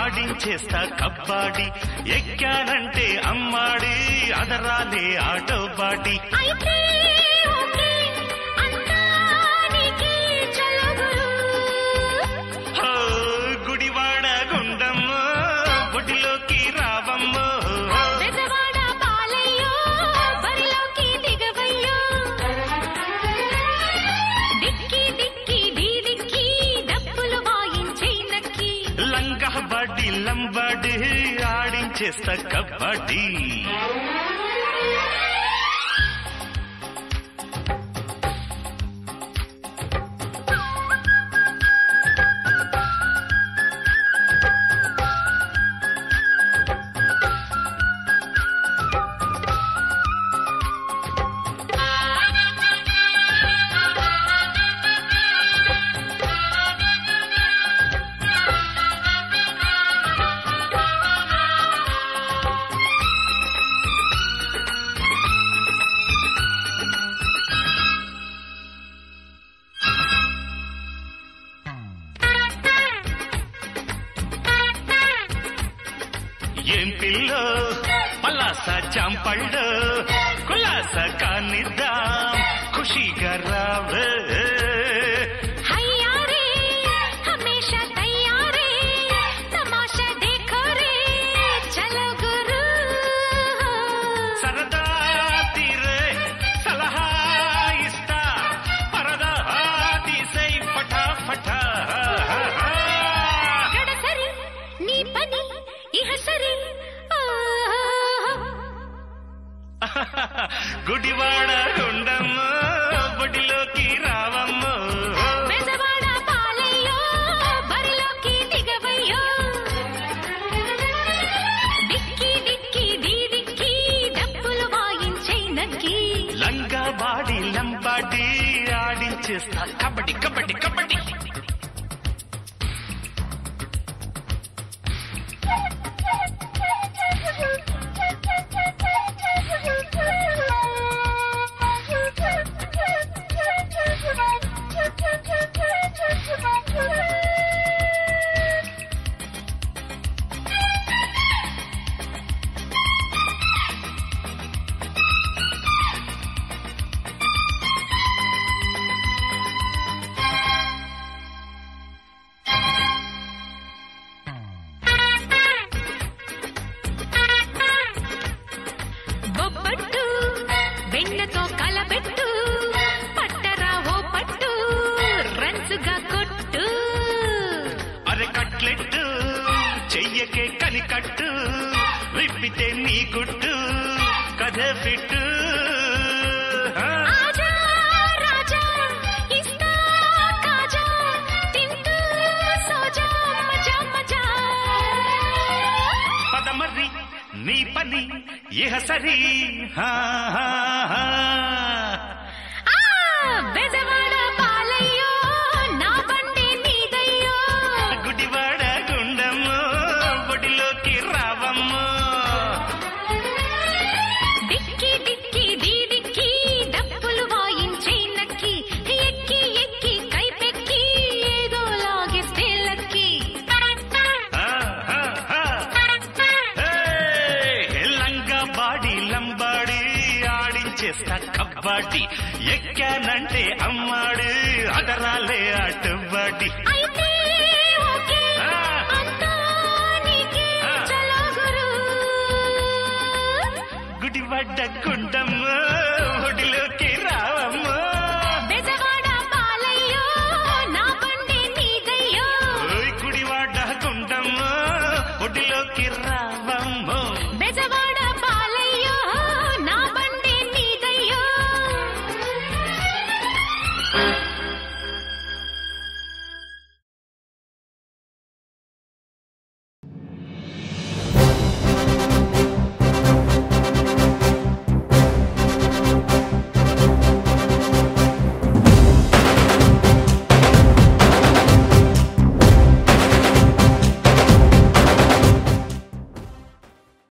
ఆడించేస్తా కబ్బాడి ఎక్కానంటే అమ్మాడి అదరాలే ఆటో బాడి అయితే ఓకే అంతా నీకే చలో గురు హో, గుడివాడ గుండమ్మ గుడిలోకి రావమ్మ బెజవాడ పాలయ్యో బరిలోకి దిగవయ్యో డిక్కి డిక్కి డీ డిక్కి డప్పులు వాయించే నక్కి లంగా బడి లంబడి ఆడించేస్తా కబడ్డీ ఏం పిల్లో పలాస చాంపళ్ళు కులాస కానిద్దాం ఖుషిగా రావే హయ్యా రే హమేషా తయారే తమాషా దేఖో రే చలో గురు సరదా తీరే సలహా ఇస్తా పరదా తీసై పఠా పఠా గడసరి నీ పని ఇహ సరి ఆ గుడివాడ గుండమ్మ బడిలోకి రావమ్మ బెజవాడ పాలయ్యో బరిలోకి దిగవయ్యో డిక్కి డిక్కి డీ డిక్కి డప్పులు వాయించే నక్కి లంగా బాడి లంబాడి ఆడించేస్తా కబడ్డీ కబడ్డీ కబడ్డీ బొబ్బట్టు వెన్నతో కలబెట్టు పట్టరా ఓ పట్టు రంచుగా కొట్టు అరే కట్లెట్టు చెయ్యకే కనికట్టు విప్పితే నీ గుట్టు కథ ఫిట్టు ఆ, ఆజా రాజా ఇస్తా కాజా తింటూ సోజా మజా మజా పదమర్రి నీ పని ఇహ సరి హా, హా, హా. ఆ బెజవాడ పాలయ్యో నా బండి నీదయ్యో గుడివాడ గుండమ్మ బడిలోకి రావమ్మ డిక్కి డిక్కి డీ డిక్కి డప్పులు వాయించే నక్కి ఎక్కి ఎక్కి కైపెక్కి ఏదో లాగేస్తే లక్కి ఆ, హా, హా. ఏయ్, లంగా బాడి లంబాడి ఆడించేస్తా కబ్బాడి ఎక్కానంటే అమ్మాడు అదరాలే అటుబడి అయితే ఓకే ఆ. అంతా నీకే ఆ. చలో గురు గుడివడ్డ గుండమ్మ ఒడిలోకి రావమ్మ బెజవాడ పాలయ్యో నా బండి నీదయ్యో ఓయ్ గుడివాడ గుండమ్మ ఒడిలోకి రావమ్మ బెజవాడ పాలయ్యో నా బండి నీదయ్యో